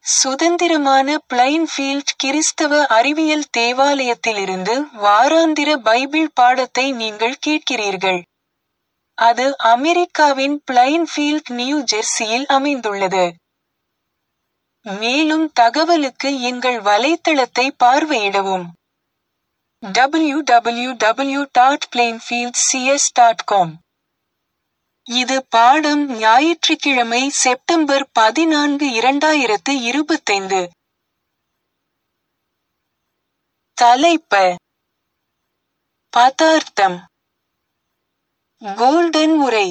சுதந்திரமான பிளைன்ஃபீல்ட் கிறிஸ்தவ அறிவியல் தேவாலயத்திலிருந்து வாராந்திர பைபிள் பாடத்தை நீங்கள் கேட்கிறீர்கள். அது அமெரிக்காவின் பிளைன்ஃபீல்ட் நியூ ஜெர்சியில் அமைந்துள்ளது. மேலும் தகவலுக்கு எங்கள் வலைத்தளத்தை பார்வையிடவும். www.plainfieldcs.com இது பாடம் ஞாயிற்றுக்கிழமை செப்டம்பர் பதினான்கு இரண்டாயிரத்து இருபத்தைந்து. தலைப்ப பதார்த்தம் கோல்டன் உரை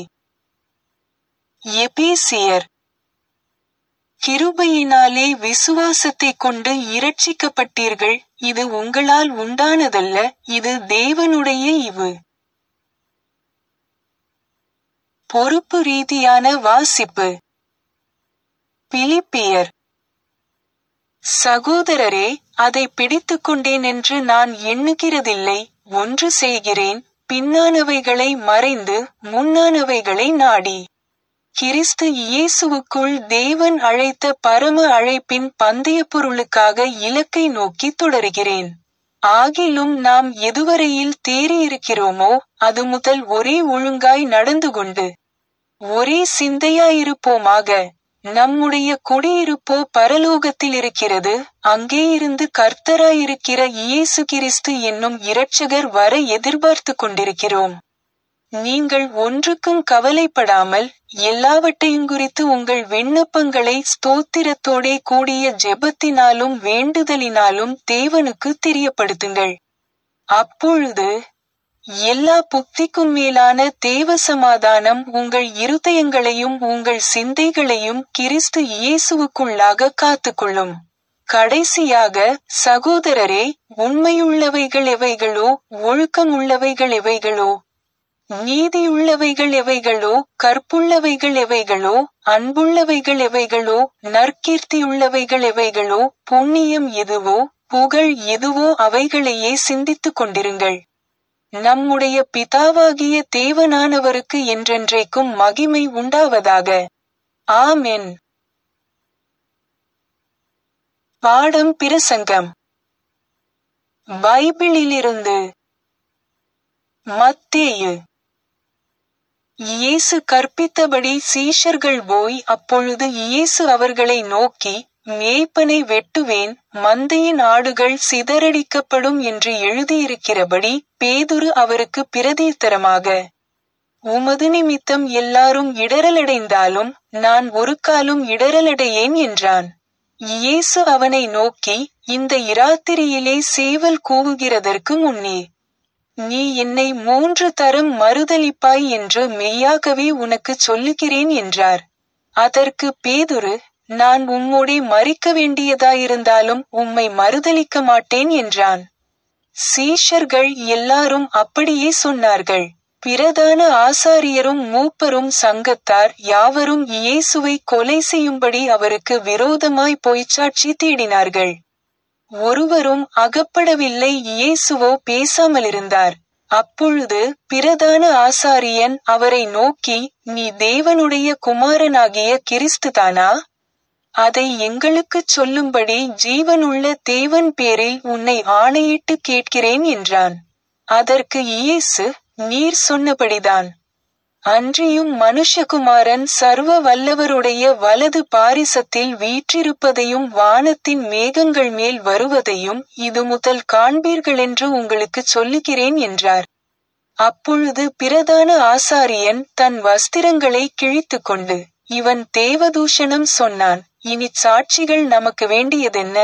எபேசியர் கிருபையினாலே விசுவாசத்தைக் கொண்டு இரட்சிக்கப்பட்டீர்கள் இது உங்களால் உண்டானதல்ல இது தேவனுடைய ஈவு. பொறுப்பு ரீதியான வாசிப்பு பிலிப்பியர் சகோதரரே அதை பிடித்துக்கொண்டேன் என்று நான் எண்ணுகிறதில்லை ஒன்று செய்கிறேன் பின்னானவைகளை மறைந்து முன்னானவைகளை நாடி கிறிஸ்து இயேசுவுக்குள் தேவன் அழைத்த பரம அழைப்பின் பந்தயப் பொருளுக்காக இலக்கை நோக்கி தொடருகிறேன். ஆகிலும் நாம் எதுவரையில் தேறியிருக்கிறோமோ அது முதல் ஒரே ஒழுங்காய் நடந்து கொண்டு ஒரே சிந்தையாயிருப்போமாக நம்முடைய குடியிருப்போ பரலோகத்திலிருக்கிறது அங்கேயிருந்து கர்த்தராயிருக்கிற இயேசு கிறிஸ்து என்னும் இரட்சகர் வர எதிர்பார்த்துக் கொண்டிருக்கிறோம். நீங்கள் ஒன்றுக்கும் கவலைப்படாமல் எல்லாவற்றையும் குறித்து உங்கள் விண்ணப்பங்களை ஸ்தோத்திரத்தோடே கூடிய ஜெபத்தினாலும் வேண்டுதலினாலும் தேவனுக்கு தெரியப்படுத்துங்கள். அப்பொழுது எல்லா புத்திக்கும் மேலான தேவ சமாதானம் உங்கள் இருதயங்களையும் உங்கள் சிந்தைகளையும் கிறிஸ்து இயேசுவுக்குள்ளாக காத்துக்கொள்ளும். கடைசியாக சகோதரரே உண்மையுள்ளவைகள் எவைகளோ ஒழுக்கமுள்ளவைகள் எவைகளோ நீதியுள்ளவைகள் எவைகளோ கற்புள்ளவைகள் எவைகளோ அன்புள்ளவைகள் எவைகளோ நற்கீர்த்தியுள்ளவைகள் எவைகளோ புண்ணியம் எதுவோ புகழ் எதுவோ அவைகளையே சிந்தித்துக் கொண்டிருங்கள். நம்முடைய பிதாவாகிய தேவனானவருக்கு என்றென்றைக்கும் மகிமை உண்டாவதாக. ஆமென். பாடம் பிரசங்கம் பைபிளிலிருந்து மத்தேயு இயேசு கற்பித்தபடி சீஷர்கள் போய் அப்பொழுது இயேசு அவர்களை நோக்கி மேய்ப்பனை வெட்டுவேன் மந்தையின் ஆடுகள் சிதறடிக்கப்படும் என்று எழுதியிருக்கிறபடி பேதுரு அவருக்கு பிரதியுத்தரமாக உமது நிமித்தம் எல்லாரும் இடறலடைந்தாலும் நான் ஒரு காலும் இடறலடையேன் என்றான். இயேசு அவனை நோக்கி இந்த இராத்திரியிலே சேவல் கூவுகிறதற்கு முன்னே நீ என்னை மூன்று தரம் மறுதலிப்பாய் என்று மெய்யாகவே உனக்குச் சொல்லுகிறேன் என்றார். அதற்கு பேதுரு நான் உம்மோடே மரிக்க வேண்டியதாயிருந்தாலும் உம்மை மறுதலிக்க மாட்டேன் என்றான். சீஷர்கள் எல்லாரும் அப்படியே சொன்னார்கள். பிரதான ஆசாரியரும் மூப்பரும் சங்கத்தார் யாவரும் இயேசுவை கொலை செய்யும்படி அவருக்கு விரோதமாய் பொய்ச்சாட்சி தேடினார்கள். ஒருவரும் அகப்படவில்லை இயேசுவோ பேசாமலிருந்தார். அப்பொழுது பிரதான ஆசாரியன் அவரை நோக்கி நீ தேவனுடைய குமாரனாகிய கிறிஸ்துதானா? அதை எங்களுக்குச் சொல்லும்படி ஜீவனுள்ள தேவன் பேரில் உன்னை ஆணையிட்டுக் கேட்கிறேன் என்றான். அதற்கு இயேசு நீர் சொன்னபடிதான். அன்றியும் மனுஷகுமாரன் சர்வ வல்லவருடைய வலது பாரிசத்தில் வீற்றிருப்பதையும் வானத்தின் மேகங்கள் மேல் வருவதையும் இது முதல் காண்பீர்களென்று உங்களுக்குச் சொல்லுகிறேன் என்றார். அப்பொழுது பிரதான ஆசாரியன் தன் வஸ்திரங்களை கிழித்துக்கொண்டு இவன் தேவதூஷணம் சொன்னான் இனிச் சாட்சிகள் நமக்கு வேண்டியதென்ன?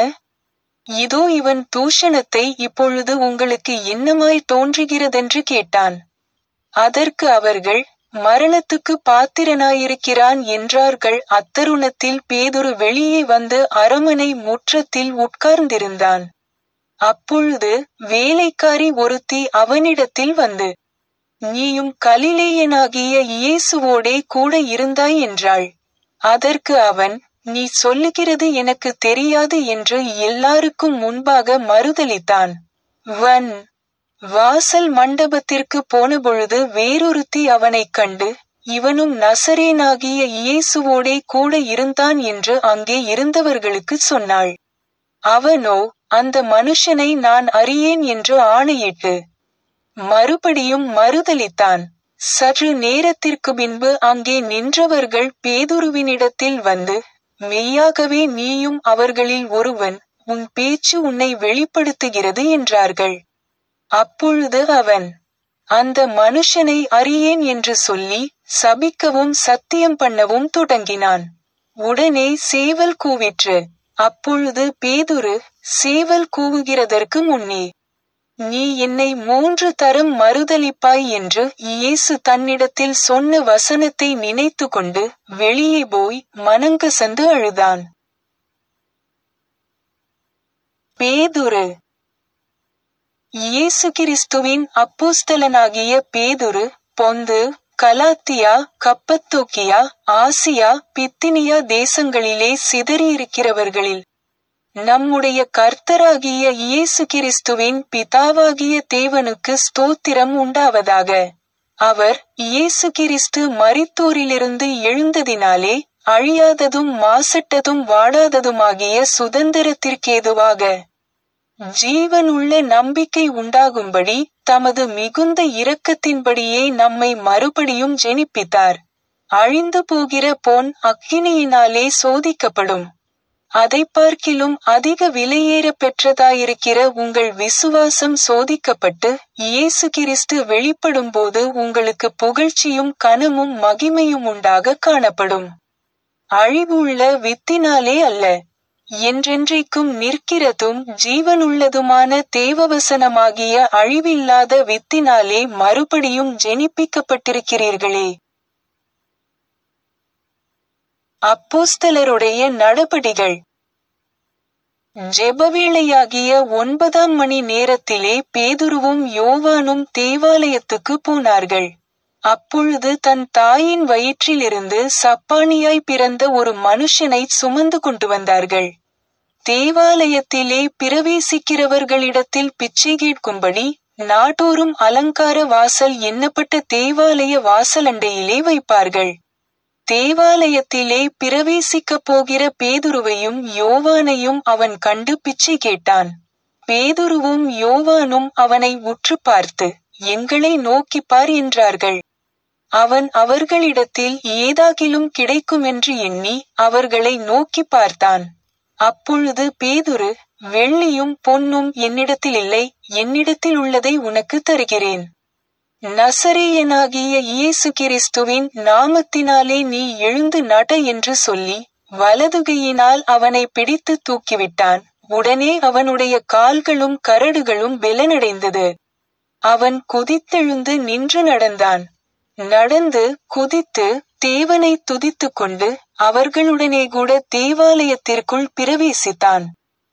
இதோ இவன் தூஷணத்தை இப்பொழுது உங்களுக்கு என்னமாய் தோன்றுகிறதென்று கேட்டான். அதற்கு அவர்கள் மரணத்துக்கு பாத்திரனாயிருக்கிறான் என்றார்கள் அத்தருணத்தில் பேதுரு வெளியே வந்து அரமனை முற்றத்தில் உட்கார்ந்திருந்தான். அப்பொழுது வேலைக்காரி ஒருத்தி அவனிடத்தில் வந்து நீயும் கலிலேயனாகிய இயேசுவோடே கூட இருந்தாய் என்றாள். அதற்கு அவன் நீ சொல்லுகிறது எனக்கு தெரியாது என்று எல்லாருக்கும் முன்பாக மறுதலித்தான். வன் வாசல் மண்டபத்திற்கு போனபொழுது வேறொருத்தி அவனைக் கண்டு இவனும் நசரேனாகிய இயேசுவோடே கூட இருந்தான் என்று அங்கே இருந்தவர்களுக்கு சொன்னாள் அவனோ அந்த மனுஷனை நான் அறியேன் என்று ஆணையிட்டு மறுபடியும் மறுதலித்தான் சற்று நேரத்திற்கு பின்பு அங்கே நின்றவர்கள் பேதுருவினிடத்தில் வந்து மெய்யாகவே நீயும் அவர்களில் ஒருவன் உன் பேச்சு உன்னை வெளிப்படுத்துகிறது என்றார்கள் அப்பொழுது அவன் அந்த மனுஷனை அறியேன் என்று சொல்லி சபிக்கவும் சத்தியம் பண்ணவும் தொடங்கினான் உடனே சேவல் கூவிற்று அப்பொழுது பேதுரு சேவல் கூவுகிறதற்கு முன்னே நீ என்னை மூன்று தரம் மறுதலிப்பாய் என்று இயேசு தன்னிடத்தில் சொன்ன வசனத்தை நினைத்து கொண்டு வெளியே போய் மனங்கசந்து அழுதான் பேதுரு இயேசு கிறிஸ்துவின் அப்போஸ்தலனாகிய பேதுரு பொந்து கலாத்தியா கப்பத்தோக்கியா ஆசியா பித்தினியா தேசங்களிலே சிதறியிருக்கிறவர்களில் நம்முடைய கர்த்தராகிய இயேசு கிறிஸ்துவின் பிதாவாகிய தேவனுக்கு ஸ்தோத்திரம் உண்டாவதாக அவர் இயேசு கிறிஸ்து மரித்தோரிலிருந்து எழுந்ததினாலே அழியாததும் மாசட்டதும் வாடாததுமாகிய சுதந்திரத்திற்கேதுவாக ஜீவனுள்ள நம்பிக்கை உண்டாகும்படி தமது மிகுந்த இரக்கத்தின்படியே நம்மை மறுபடியும் ஜெனிப்பித்தார் அழிந்து போகிற பொன் அக்கினியினாலே சோதிக்கப்படும் அதை பார்க்கிலும் அதிக விலையேற பெற்றதாயிருக்கிற உங்கள் விசுவாசம் சோதிக்கப்பட்டு இயேசு கிறிஸ்து வெளிப்படும்போது உங்களுக்கு புகழ்ச்சியும் கனமும் மகிமையும் உண்டாக காணப்படும் அழிவுள்ள வித்தினாலே அல்ல என்றென்றைக்கும் நிற்கிறதும் ஜீவனுள்ளதுமான தேவவசனமாகிய அழிவில்லாத வித்தினாலே மறுபடியும் ஜெனிப்பிக்கப்பட்டிருக்கிறீர்களே அப்போஸ்தலருடைய நடபடிகள் ஜெபவேளையாகிய ஒன்பதாம் மணி நேரத்திலே பேதுருவும் யோவானும் தேவாலயத்துக்கு போனார்கள் அப்பொழுது தன் தாயின் வயிற்றிலிருந்து சப்பானியாய் பிறந்த ஒரு மனுஷனை சுமந்து கொண்டு வந்தார்கள் தேவாலயத்திலே பிரவேசிக்கிறவர்களிடத்தில் பிச்சை கேட்கும்படி நாடோறும் அலங்கார வாசல் எண்ணப்பட்ட தேவாலய வாசலண்டையிலே வைப்பார்கள் தேவாலயத்திலே பிரவேசிக்கப் போகிற பேதுருவையும் யோவானையும் அவன் கண்டு பிச்சை கேட்டான் பேதுருவும் யோவானும் அவனை உற்று பார்த்து எங்களை நோக்கிப் பார் என்றார்கள் அவன் அவர்களிடத்தில் ஏதாகிலும் கிடைக்குமென்று எண்ணி அவர்களை நோக்கி பார்த்தான் அப்பொழுது பேதுரு வெள்ளியும் பொன்னும் என்னிடத்தில் இல்லை என்னிடத்தில் உள்ளதை உனக்கு தருகிறேன் நசரேயனாகிய இயேசு கிறிஸ்துவின் நாமத்தினாலே நீ எழுந்து நட என்று சொல்லி வலதுகையினால் அவனை பிடித்து தூக்கிவிட்டான் உடனே அவனுடைய கால்களும் கரடுகளும் பெலனடைந்தது அவன் குதித்தெழுந்து நின்று நடந்தான் நடந்து குதித்து தேவனை துதித்துக் கொண்டு அவர்களுடனே கூட தேவாலயத்திற்குள் பிரவேசித்தான்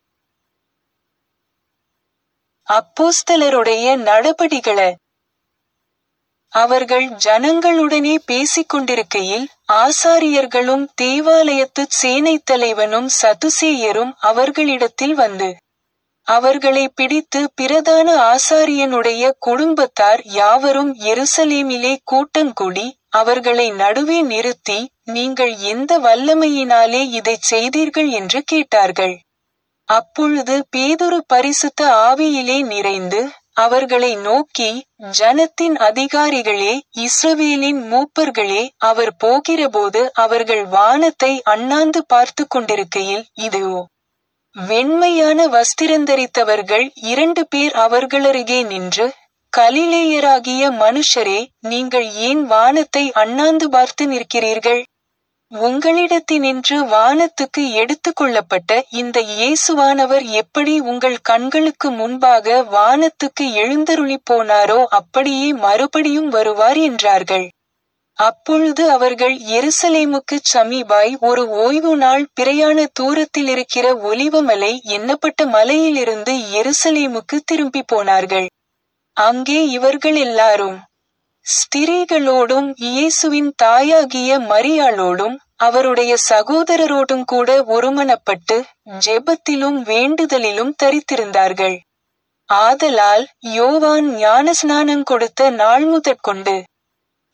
அப்போஸ்தலருடைய நடபடிகள அவர்கள் ஜனங்களுடனே பேசிக் கொண்டிருக்கையில் ஆசாரியர்களும் தேவாலயத்து சேனைத் தலைவனும் சதுசேயரும் அவர்களிடத்தில் வந்து அவர்களை பிடித்து பிரதான ஆசாரியனுடைய குடும்பத்தார் யாவரும் எருசலேமிலே கூட்டங்கூடி அவர்களை நடுவே நிறுத்தி நீங்கள் எந்த வல்லமையினாலே இதைச் செய்தீர்கள் என்று கேட்டார்கள் அப்பொழுது பேதுரு பரிசுத்த ஆவியிலே நிறைந்து அவர்களை நோக்கி ஜனத்தின் அதிகாரிகளே இஸ்ரவேலின் மூப்பர்களே அவர் போகிறபோது அவர்கள் வானத்தை அண்ணாந்து பார்த்து கொண்டிருக்கையில் இதுவோ வெண்மையான வஸ்திரந்தரித்தவர்கள் இரண்டு பேர் அவர்களருகே நின்று கலிலேயராகிய மனுஷரே நீங்கள் ஏன் வானத்தை அண்ணாந்து பார்த்து நிற்கிறீர்கள் உங்களிடத்தினின்று வானத்துக்கு எடுத்துக் கொள்ளப்பட்ட இந்த இயேசுவானவர் எப்படி உங்கள் கண்களுக்கு முன்பாக வானத்துக்கு எழுந்தருளி போனாரோ அப்படியே மறுபடியும் வருவார் என்றார்கள் அப்பொழுது அவர்கள் எருசலேமுக்குச் சமீபாய் ஒரு ஓய்வு நாள் பிரயாண தூரத்தில் இருக்கிற ஒலிவமலை எண்ணப்பட்ட மலையிலிருந்து எருசலேமுக்கு திரும்பி போனார்கள் அங்கே இவர்கள் எல்லாரும் ஸ்திரீகளோடும் இயேசுவின் தாயாகிய மரியாளோடும் அவருடைய சகோதரரோடும் கூட ஒருமனப்பட்டு ஜெபத்திலும் வேண்டுதலிலும் தரித்திருந்தார்கள் ஆதலால் யோவான் ஞானஸ்நானம் கொடுத்த நாள் முதற்கொண்டு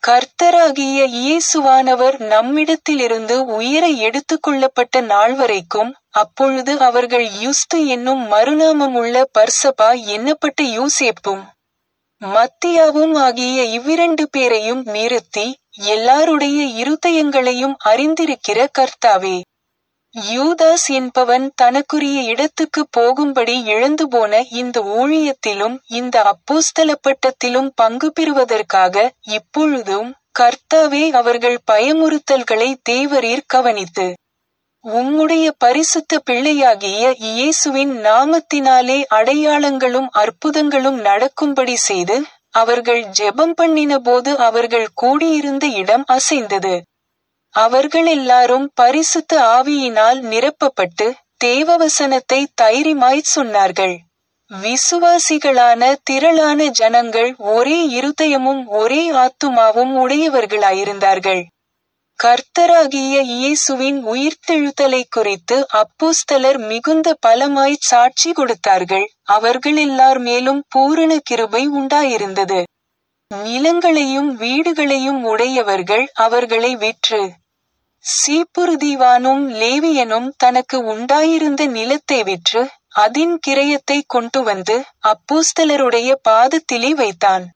கர்த்தராகிய இயேசுவானவர் நம்மிடத்திலிருந்து உயிரை எடுத்துக்கொள்ளப்பட்ட நாள் வரைக்கும் அப்பொழுது அவர்கள் யுஸ்து என்னும் மறுநாமமுள்ள பர்சபா எண்ணப்பட்ட யூசேப்பும் மத்தியாவும் ஆகிய இவ்விரண்டு பேரையும் நிறுத்தி எல்லாருடைய இருதயங்களையும் அறிந்திருக்கிற கர்த்தாவே யூதாஸ் என்பவன் தனக்குரிய இடத்துக்கு போகும்படி இழந்து போன இந்த ஊழியத்திலும் இந்த அப்போஸ்தல பட்டத்திலும் பங்கு பெறுவதற்காக இப்பொழுதும் கர்த்தாவே அவர்கள் பயமுறுத்தல்களை தேவரீர் கவனித்து உம்முடைய பரிசுத்த பிள்ளையாகிய இயேசுவின் நாமத்தினாலே அடையாளங்களும் அற்புதங்களும் நடக்கும்படி செய்து அவர்கள் ஜெபம் பண்ணின போது அவர்கள் கூடியிருந்த இடம் அசைந்தது அவர்கள் எல்லாரும் பரிசுத்த ஆவியினால் நிரப்பப்பட்டு தேவவசனத்தை தைரியமாய்ச் சொன்னார்கள் விசுவாசிகளான திரளான ஜனங்கள் ஒரே இருதயமும் ஒரே ஆத்துமாவும் உடையவர்களாயிருந்தார்கள் கர்த்தராகிய இயேசுவின் உயிர்த்தெழுதலை குறித்து அப்போஸ்தலர் மிகுந்த பலமாய்ச் சாட்சி கொடுத்தார்கள் அவர்கள் எல்லார் மேலும் பூரண கிருபை உண்டாயிருந்தது நிலங்களையும் வீடுகளையும் உடையவர்கள் அவர்களை விற்று சீப்புருதீவானும் லேவியனும் தனக்கு உண்டாயிருந்த நிலத்தை விற்று அதின் கிரயத்தை கொண்டு வந்து அப்போஸ்தலருடைய பாதத்திலே வைத்தான்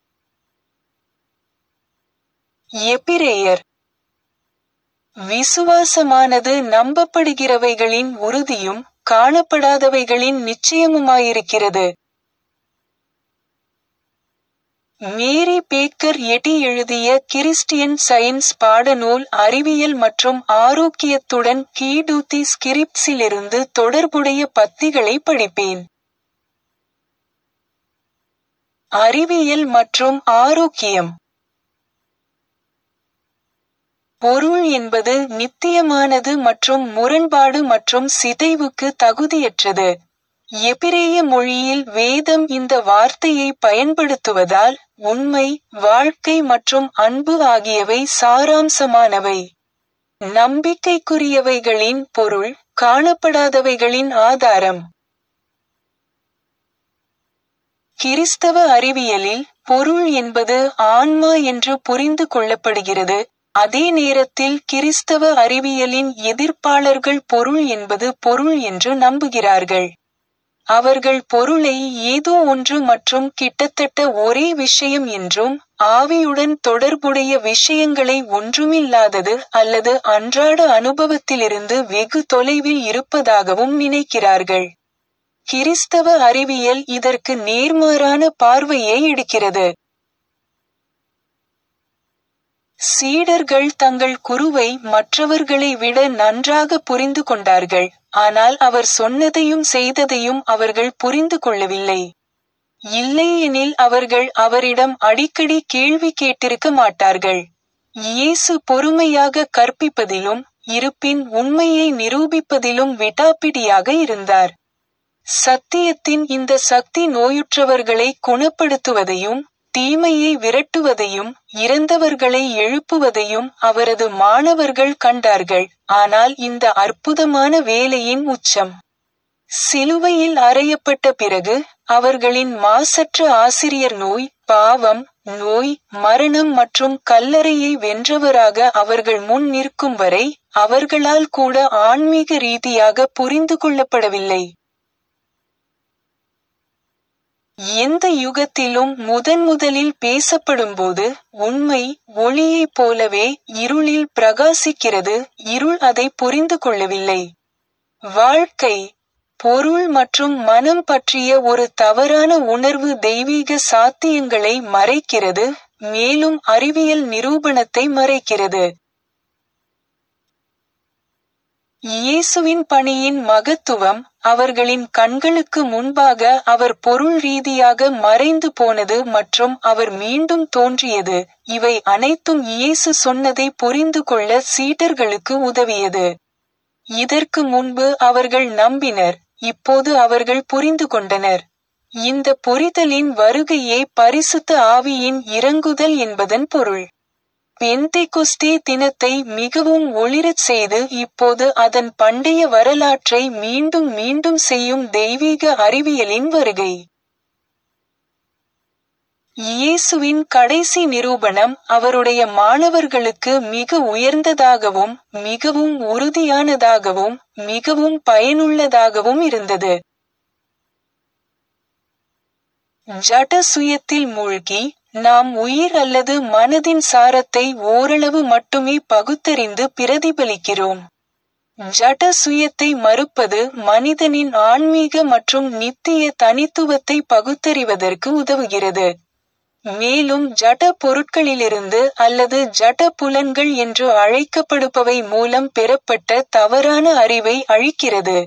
எபிரேயர் விசுவாசமானது நம்பப்படுகிறவைகளின் உறுதியும் காணப்படாதவைகளின் நிச்சயமுமாயிருக்கிறது மேரி பேக்கர் எட்டி எழுதிய கிறிஸ்டியன் சயின்ஸ் பாடநூல் அறிவியல் மற்றும் ஆரோக்கியத்துடன் கீடூத்தி ஸ்கிரிப்ஸிலிருந்து தொடர்புடைய பத்திகளை படிப்பேன் அறிவியல் மற்றும் ஆரோக்கியம் பொருள் என்பது நித்தியமானது மற்றும் முரண்பாடு மற்றும் சிதைவுக்கு தகுதியற்றது எபிரேய மொழியில் வேதம் இந்த வார்த்தையை பயன்படுத்துவதால் உண்மை வாழ்க்கை மற்றும் அன்பு ஆகியவை சாராம்சமானவை நம்பிக்கைக்குரியவைகளின் பொருள் காணப்படாதவைகளின் ஆதாரம் கிறிஸ்தவ அறிவியலில் பொருள் என்பது ஆன்மா என்று புரிந்து கொள்ளப்படுகிறது அதே நேரத்தில் கிறிஸ்தவ அறிவியலின் எதிர்ப்பாளர்கள் பொருள் என்பது பொருள் என்று நம்புகிறார்கள் அவர்கள் பொருளை ஏதோ ஒன்று மற்றும் கிட்டத்தட்ட ஒரே விஷயம் என்றும் ஆவியுடன் தொடர்புடைய விஷயங்களை ஒன்றுமில்லாதது அல்லது அன்றாட அனுபவத்திலிருந்து வெகு தொலைவில் இருப்பதாகவும் நினைக்கிறார்கள் கிறிஸ்தவ அறிவியல் இதற்கு நேர்மாறான பார்வையை எடுக்கிறது சீடர்கள் தங்கள் குருவை மற்றவர்களை விட நன்றாக புரிந்து கொண்டார்கள் ஆனால் அவர் சொன்னதையும் செய்ததையும் அவர்கள் புரிந்து கொள்ளவில்லை இல்லையெனில் அவர்கள் அவரிடம் அடிக்கடி கேள்வி கேட்டிருக்க மாட்டார்கள் இயேசு பொறுமையாக கற்பிப்பதிலும் இருப்பின் உண்மையை நிரூபிப்பதிலும் விடாப்பிடியாக இருந்தார் சத்தியத்தின் இந்த சக்தி நோயுற்றவர்களை குணப்படுத்துவதையும் தீமையை விரட்டுவதையும் இறந்தவர்களை எழுப்புவதையும் அவரது மாணவர்கள் கண்டார்கள் ஆனால் இந்த அற்புதமான வேலையின் உச்சம் சிலுவையில் அறையப்பட்ட பிறகு அவர்களின் மாசற்ற ஆசிரியர் நோய் பாவம் நோய் மரணம் மற்றும் கல்லறையை வென்றவராக அவர்கள் முன் நிற்கும் வரை அவர்களால் கூட ஆன்மீக ரீதியாக புரிந்து கொள்ளப்படவில்லை எந்த யுகத்திலும் முதன் முதலில் பேசப்படும்போது உண்மை ஒளியைப் போலவே இருளில் பிரகாசிக்கிறது இருள் அதை புரிந்து கொள்ளவில்லை வாழ்க்கை பொருள் மற்றும் மனம் பற்றிய ஒரு தவறான உணர்வு தெய்வீக சாத்தியங்களை மறைக்கிறது மேலும் அறிவியல் நிரூபணத்தை மறைக்கிறது இயேசுவின் பணியின் மகத்துவம் அவர்களின் கண்களுக்கு முன்பாக அவர் பொருள் ரீதியாக மறைந்து போனது மற்றும் அவர் மீண்டும் தோன்றியது இவை அனைத்தும் இயேசு சொன்னதை புரிந்து கொள்ள சீடர்களுக்கு உதவியது இதற்கு முன்பு அவர்கள் நம்பினர் இப்போது அவர்கள் புரிந்து கொண்டனர் இந்த புரிதலின் வருகையே பரிசுத்த ஆவியின் இறங்குதல் என்பதன் பொருள் பெந்தைகுஸ்தே தினத்தை மிகவும் ஒளிரச் செய்து இப்போது அதன் பண்டைய வரலாற்றை மீண்டும் மீண்டும் செய்யும் தெய்வீக அறிவியலின் வருகை இயேசுவின் கடைசி நிரூபணம் அவருடைய மாணவர்களுக்கு மிக உயர்ந்ததாகவும் மிகவும் உறுதியானதாகவும் மிகவும் பயனுள்ளதாகவும் இருந்தது ஜட சுயத்தில் மூழ்கி நாம் உயிர் அல்லது மனதின் சாரத்தை ஓரளவு மட்டுமே பகுத்தறிந்து பிரதிபலிக்கிறோம் ஜட சுயத்தை மறுப்பது மனிதனின் ஆன்மீக மற்றும் நித்திய தனித்துவத்தை பகுத்தறிவதற்கு உதவுகிறது மேலும் ஜட பொருட்களிலிருந்து அல்லது ஜட புலன்கள் என்று அழைக்கப்படுபவை மூலம் பெறப்பட்ட தவறான அறிவை அழிக்கிறது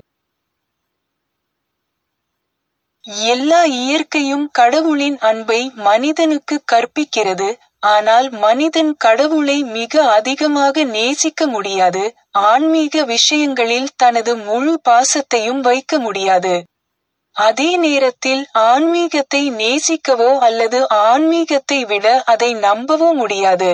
எல்லா இயற்கையும் கடவுளின் அன்பை மனிதனுக்கு கற்பிக்கிறது ஆனால் மனிதன் கடவுளை மிக அதிகமாக நேசிக்க முடியாது ஆன்மீக விஷயங்களில் தனது முழு பாசத்தையும் வைக்க முடியாது அதே நேரத்தில் ஆன்மீகத்தை நேசிக்கவோ அல்லது ஆன்மீகத்தை விட அதை நம்பவோ முடியாது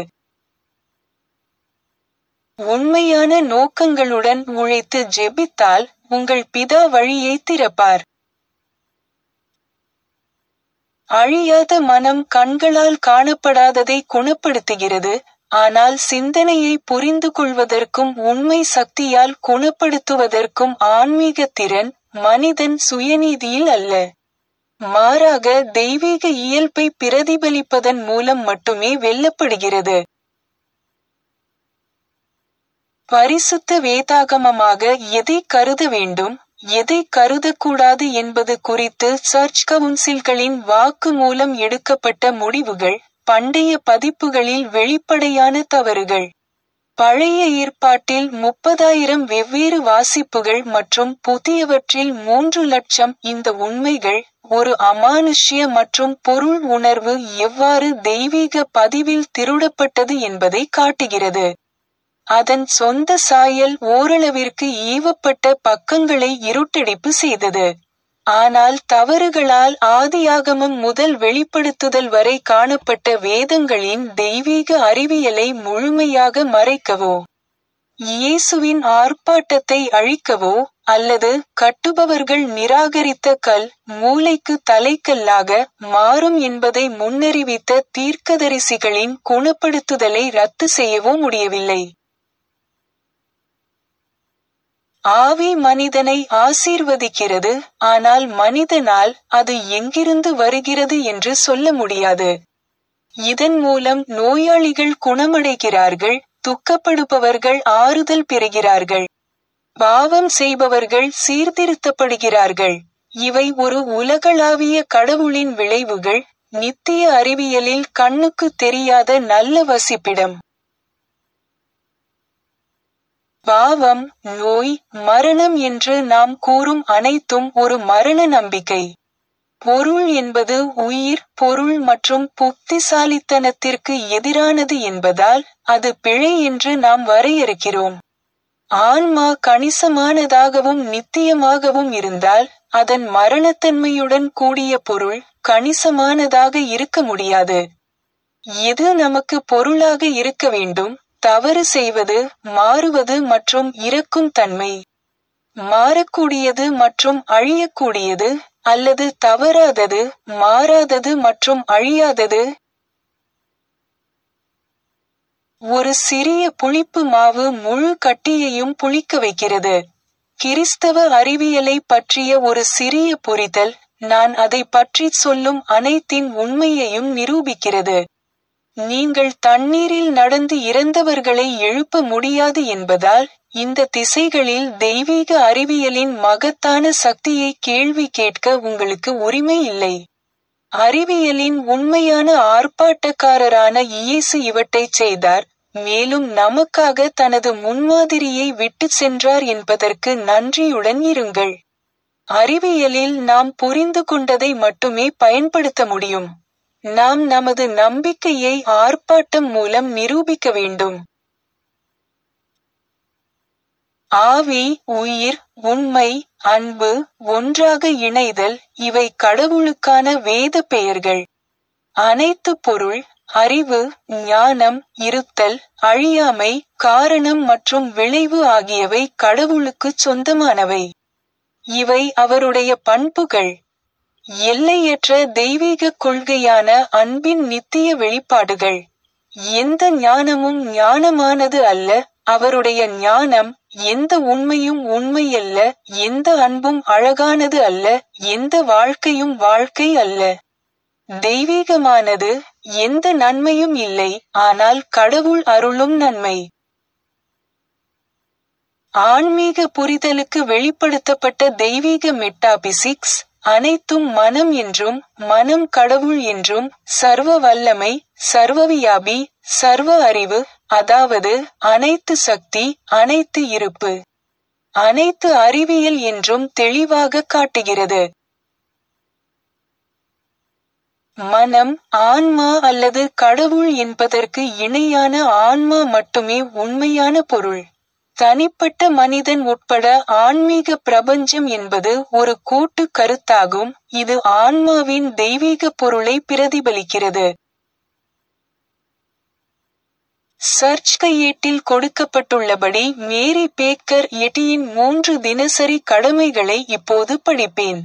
உண்மையான நோக்கங்களுடன் உழைத்து ஜெபித்தால் உங்கள் பிதா வழியை திறப்பார் அழியாத மனம் கண்களால் காணப்படாததை குணப்படுத்துகிறது ஆனால் சிந்தனையை புரிந்து கொள்வதற்கும் உண்மை சக்தியால் குணப்படுத்துவதற்கும் ஆன்மீக திறன் மனிதன் சுயநீதியில் அல்ல மாறாக தெய்வீக இயல்பை பிரதிபலிப்பதன் மூலம் மட்டுமே வெல்லப்படுகிறது பரிசுத்த வேதாகமமாக எதை கருத வேண்டும் எதை கருதக்கூடாது என்பது குறித்து சர்ச் கவுன்சில்களின் வாக்கு மூலம் எடுக்கப்பட்ட முடிவுகள் பண்டைய பதிப்புகளில் வெளிப்படையான தவறுகள் பழைய ஏற்பாட்டில் முப்பதாயிரம் வெவ்வேறு வாசிப்புகள் மற்றும் புதியவற்றில் மூன்று லட்சம் இந்த உண்மைகள் ஒரு அமானுஷ்ய மற்றும் பொருள் உணர்வு எவ்வாறு தெய்வீக பதிவில் திருடப்பட்டது என்பதை காட்டுகிறது அதன் சொந்த சாயல் ஓரளவிற்கு ஈவப்பட்ட பக்கங்களை இருட்டடிப்பு செய்தது ஆனால் தவறுகளால் ஆதியாகமம் முதல் வெளிப்படுத்துதல் வரை காணப்பட்ட வேதங்களின் தெய்வீக அறிவியலை முழுமையாக மறைக்கவோ இயேசுவின் ஆர்ப்பாட்டத்தை அழிக்கவோ அல்லது கட்டுபவர்கள் நிராகரித்த கல் மூளைக்கு தலைக்கல்லாக மாறும் என்பதை முன்னறிவித்த தீர்க்கதரிசிகளின் குணப்படுத்துதலை ரத்து செய்யவோ முடியவில்லை ஆவி மனிதனை ஆசீர்வதிக்கிறது ஆனால் மனிதனால் அது எங்கிருந்து வருகிறது என்று சொல்ல முடியாது இதன் மூலம் நோயாளிகள் குணமடைகிறார்கள் துக்கப்படுபவர்கள் ஆறுதல் பெறுகிறார்கள் பாவம் செய்பவர்கள் சீர்திருத்தப்படுகிறார்கள் இவை ஒரு உலகளாவிய கடவுளின் விளைவுகள் நித்திய அறிவியலில் கண்ணுக்கு தெரியாத நல்ல வசிப்பிடம் பாவம் நோய் மரணம் என்று நாம் கூறும் அனைத்தும் ஒரு மரண நம்பிக்கை பொருள் என்பது உயிர் பொருள் மற்றும் புத்திசாலித்தனத்திற்கு எதிரானது என்பதால் அது பிழை என்று நாம் வரையறுக்கிறோம் ஆன்மா கணிசமானதாகவும் நித்தியமாகவும் இருந்தால் அதன் மரணத்தன்மையுடன் கூடிய பொருள் கணிசமானதாக இருக்க முடியாது எது நமக்கு பொருளாக இருக்க வேண்டும் தவறு செய்வது மாறுவது மற்றும் இறக்கும் தன்மை மாறக்கூடியது மற்றும் அழியக்கூடியது அல்லது தவறாதது மாறாதது மற்றும் அழியாதது ஒரு சிறிய புளிப்பு மாவு முழு கட்டியையும் புளிக்க வைக்கிறது கிறிஸ்தவ அறிவியலை பற்றிய ஒரு சிறிய புரிதல் நான் அதை பற்றி சொல்லும் அனைத்தின் உண்மையையும் நிரூபிக்கிறது நீங்கள் தண்ணீரில் நடந்து இறந்தவர்களை எழுப்ப முடியாது என்பதால் இந்த திசைகளில் தெய்வீக அறிவியலின் மகத்தான சக்தியை கேள்வி கேட்க உங்களுக்கு உரிமை இல்லை அறிவியலின் உண்மையான ஆர்ப்பாட்டக்காரரான இயேசு இவற்றைச் செய்தார் மேலும் நமக்காக தனது முன்மாதிரியை விட்டுச் சென்றார் என்பதற்கு நன்றியுடன் இருங்கள் அறிவியலில் நாம் புரிந்து கொண்டதை மட்டுமே பயன்படுத்த முடியும் நாம் நமது நம்பிக்கையை ஆர்ப்பாட்டம் மூலம் நிரூபிக்க வேண்டும் ஆவி உயிர் உண்மை அன்பு ஒன்றாக இணைதல் இவை கடவுளுக்கான வேத பெயர்கள் அனைத்து பொருள் அறிவு ஞானம் இருத்தல் அழியாமை காரணம் மற்றும் விளைவு ஆகியவை கடவுளுக்கு சொந்தமானவை இவை அவருடைய பண்புகள் எல்லையற்ற தெய்வீக கொள்கையான அன்பின் நித்திய வெளிப்பாடுகள் எந்த ஞானமும் ஞானமானது அல்ல அவருடைய ஞானம் எந்த உண்மையும் உண்மையல்ல எந்த அன்பும் அழகானது அல்ல எந்த வாழ்க்கையும் வாழ்க்கை அல்ல தெய்வீகமானது எந்த நன்மையும் இல்லை ஆனால் கடவுள் அருளும் நன்மை ஆன்மீக புரிதலுக்கு வெளிப்படுத்தப்பட்ட தெய்வீக மெட்டாபிசிக்ஸ் அனைத்தும் மனம் என்றும் மனம் கடவுள் என்றும் சர்வ வல்லமை சர்வவியாபி சர்வ அறிவு அதாவது அனைத்து சக்தி அனைத்து இருப்பு அனைத்து அறிவியல் என்றும் தெளிவாக காட்டுகிறது மனம் ஆன்மா அல்லது கடவுள் என்பதற்கு இணையான ஆன்மா மட்டுமே உண்மையான பொருள் தனிப்பட்ட மனிதன் உட்பட ஆன்மீக பிரபஞ்சம் என்பது ஒரு கூட்டு கருத்தாகும் இது ஆன்மாவின் தெய்வீக பொருளை பிரதிபலிக்கிறது சர்ச் கையேட்டில் கொடுக்கப்பட்டுள்ளபடி மேரி பேக்கர் எட்டியின் மூன்று தினசரி கடமைகளை இப்போது படிப்பேன்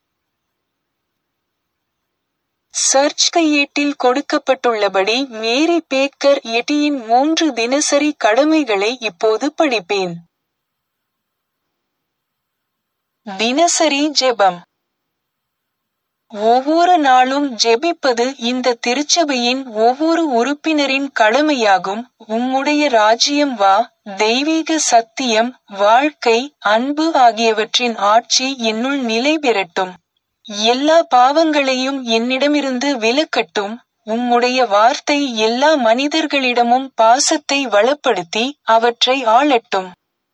சர்ச் கையேட்டில் கொடுக்கப்பட்டுள்ளபடி மேரி பேக்கர் எட்டியின் மூன்று தினசரி கடமைகளை இப்போது படிப்பேன் தினசரி ஜெபம் ஒவ்வொரு நாளும் ஜெபிப்பது இந்த திருச்சபையின் ஒவ்வொரு உறுப்பினரின் கடமையாகும் உம்முடைய ராஜ்யம் வா தெய்வீக சத்தியம் வாழ்க்கை அன்பு ஆகியவற்றின் ஆட்சி என்னுள் நிலை பெறட்டும் எல்லா பாவங்களையும் என்னிடமிருந்து விலக்கட்டும் உம்முடைய வார்த்தை எல்லா மனிதர்களிடமும் பாசத்தை வளப்படுத்தி அவற்றை ஆளட்டும்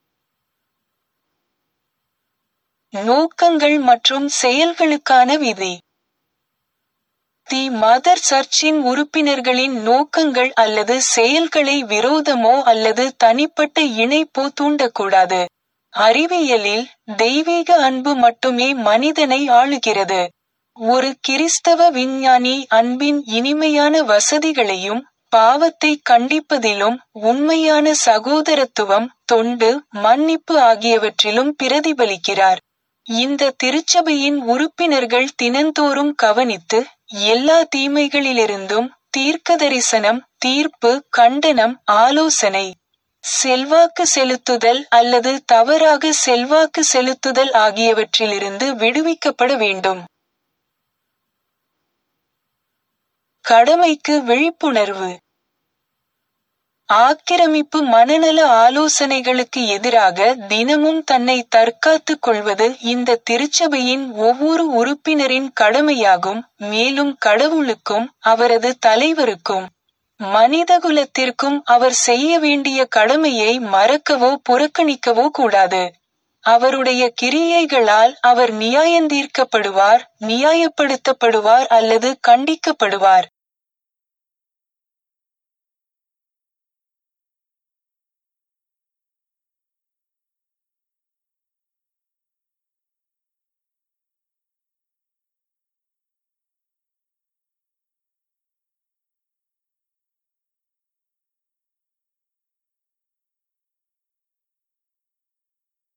நோக்கங்கள் மற்றும் செயல்களுக்கான விதி தி மதர் சர்ச்சின் உறுப்பினர்களின் நோக்கங்கள் அல்லது செயல்களை விரோதமோ அல்லது தனிப்பட்ட இணைப்போ தூண்டக்கூடாது அறிவியலில் தெய்வீக அன்பு மட்டுமே மனிதனை ஆளுகிறது ஒரு கிறிஸ்தவ விஞ்ஞானி அன்பின் இனிமையான வசதிகளையும் பாவத்தை கண்டிப்பதிலும் உண்மையான சகோதரத்துவம் தொண்டு மன்னிப்பு ஆகியவற்றிலும் பிரதிபலிக்கிறார் இந்த திருச்சபையின் உறுப்பினர்கள் தினந்தோறும் கவனித்து எல்லா தீமைகளிலிருந்தும் தீர்க்கதரிசனம் தீர்ப்பு கண்டனம் ஆலோசனை செல்வாக்கு செலுத்துதல் அல்லது தவறாக செல்வாக்கு செலுத்துதல் ஆகியவற்றிலிருந்து விடுவிக்கப்பட வேண்டும் கடமைக்கு விழிப்புணர்வு ஆக்கிரமிப்பு மனநல ஆலோசனைகளுக்கு எதிராக தினமும் தன்னை தற்காத்துக் கொள்வது இந்த திருச்சபையின் ஒவ்வொரு உறுப்பினரின் கடமையாகும் மேலும் கடவுளுக்கும் அவரது தலைவருக்கும் மனிதகுலத்திற்கும் அவர் செய்ய வேண்டிய கடமையை மறக்கவோ புறக்கணிக்கவோ கூடாது அவருடைய கிரியைகளால் அவர் நியாயந்தீர்க்கப்படுவார் நியாயப்படுத்தப்படுவார் அல்லது கண்டிக்கப்படுவார்